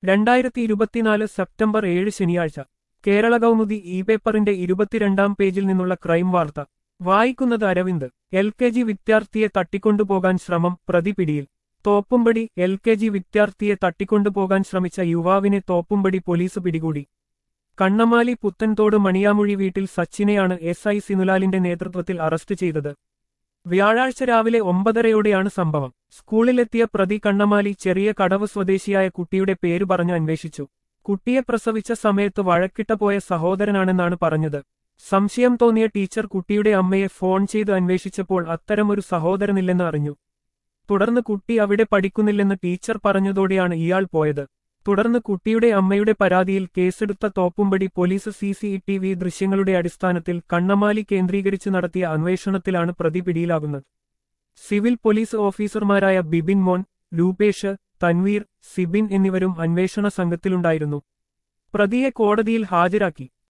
രണ്ടായിരത്തി ഇരുപത്തിനാല് സെപ്റ്റംബർ ഏഴ് ശനിയാഴ്ച കേരള കൗമുദി ഇ പേപ്പറിന്റെ ഇരുപത്തിരണ്ടാം പേജിൽ നിന്നുള്ള ക്രൈം വാർത്ത വായിക്കുന്നത് അരവിന്ദ് എൽ കെ ജി വിദ്യാർത്ഥിയെ തട്ടിക്കൊണ്ടുപോകാൻ ശ്രമം പ്രതി പിടിയിൽ തോപ്പുംപടി എൽ കെ ജി വിദ്യാർത്ഥിയെ തട്ടിക്കൊണ്ടുപോകാൻ ശ്രമിച്ച യുവാവിനെ തോപ്പുംപടി പോലീസ് പിടികൂടി കണ്ണമാലി പുത്തൻതോട് മണിയാമുഴി വീട്ടിൽ സച്ചിനെയാണ് എസ് ഐ സിനുലാലിന്റെ നേതൃത്വത്തിൽ അറസ്റ്റ് ചെയ്തത് വ്യാഴാഴ്ച രാവിലെ ഒമ്പതരയോടെയാണ് സംഭവം സ്കൂളിലെത്തിയ പ്രതി കണ്ണമാലി ചെറിയ കടവ് സ്വദേശിയായ കുട്ടിയുടെ പേര് പറഞ്ഞ് അന്വേഷിച്ചു കുട്ടിയെ പ്രസവിച്ച സമയത്ത് വഴക്കിട്ട പോയ സഹോദരനാണെന്നാണ് പറഞ്ഞത് സംശയം തോന്നിയ ടീച്ചർ കുട്ടിയുടെ അമ്മയെ ഫോൺ ചെയ്ത് അന്വേഷിച്ചപ്പോൾ അത്തരമൊരു സഹോദരനില്ലെന്ന് അറിഞ്ഞു തുടർന്ന് കുട്ടി അവിടെ പഠിക്കുന്നില്ലെന്ന് ടീച്ചർ പറഞ്ഞതോടെയാണ് ഇയാൾ പോയത് തുടർന്ന് കുട്ടിയുടെ അമ്മയുടെ പരാതിയിൽ കേസെടുത്ത Thoppumpady police C C T V ദൃശ്യങ്ങളുടെ അടിസ്ഥാനത്തിൽ കണ്ണമാലി കേന്ദ്രീകരിച്ച് നടത്തിയ അന്വേഷണത്തിലാണ് പ്രതി പിടിയിലാകുന്നത് സിവിൽ പോലീസ് ഓഫീസർമാരായ ബിബിൻ മോൻ രൂപേഷ് തൻവീർ സിബിൻ എന്നിവരും അന്വേഷണ സംഘത്തിലുണ്ടായിരുന്നു പ്രതിയെ കോടതിയിൽ ഹാജരാക്കി